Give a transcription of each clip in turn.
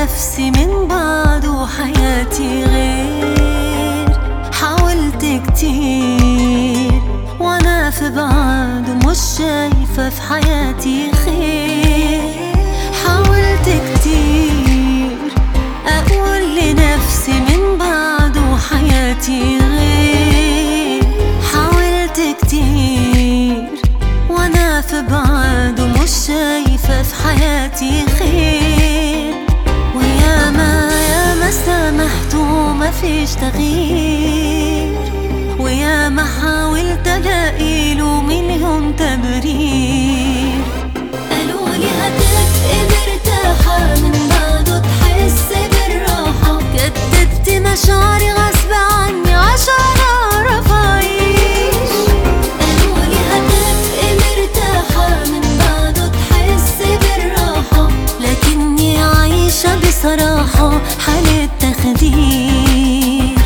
نفسي من بعده حياتي غير حاولت كتير وانا في بعده مش شايفة في حياتي خير حاولت كتير اقول لنفسي من بعده حياتي غير حاولت كتير وانا في بعده مش شايفة في حياتي خير وياما ياما سامحت وما فيش تغيير وياما حاولت الاقي له مليون تبرير قالوا لي هتبقي مرتاحة من بعده تحس بالراحة جددت مشاعري غصب عني عشان اعرف اعيش قالوا لي هتبقي مرتاحة من بعده تحس بالراحة لكني عايشة بصراحة حالة تخدير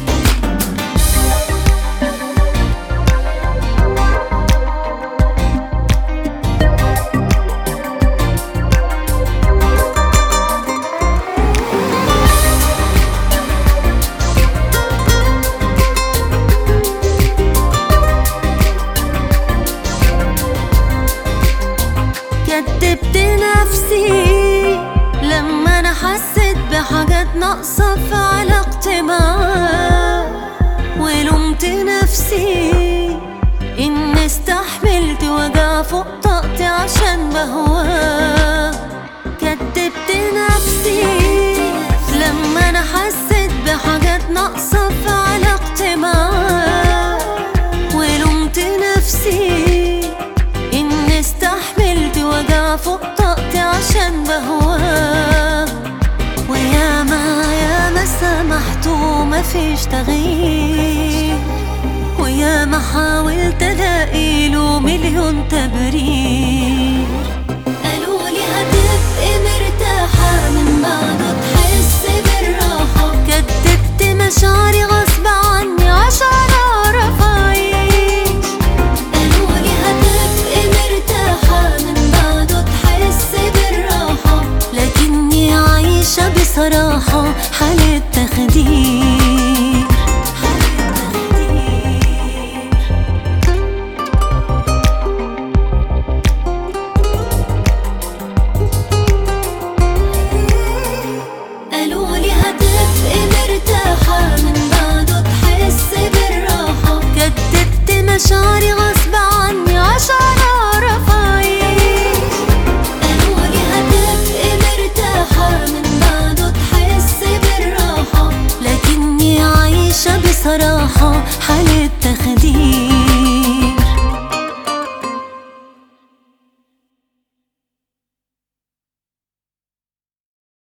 كدبت نفسي لما انا حسيت بحاجات ناقصة في علاقتي معاه ولومت نفسي اني استحملت وجع فوق طاقتي عشان بهواه كدبت نفسي لما انا حسيت بحاجات ناقصة في علاقتي معاه ولومت نفسي إني استحملت وجع فوق طاقتي عشان بهواه وياما ياما سامحت وما فيش تغيير وياما حاولت الاقي له مليون تبرير قالوا لي هتبقي مرتاحة من بعده تحس بالراحة كدبت مشاعري غصب عني عشان اعرف اعيش قالوا لي هتبقي مرتاحة من بعده تحس بالراحة لكني عايشة بصراحة حالة تخدير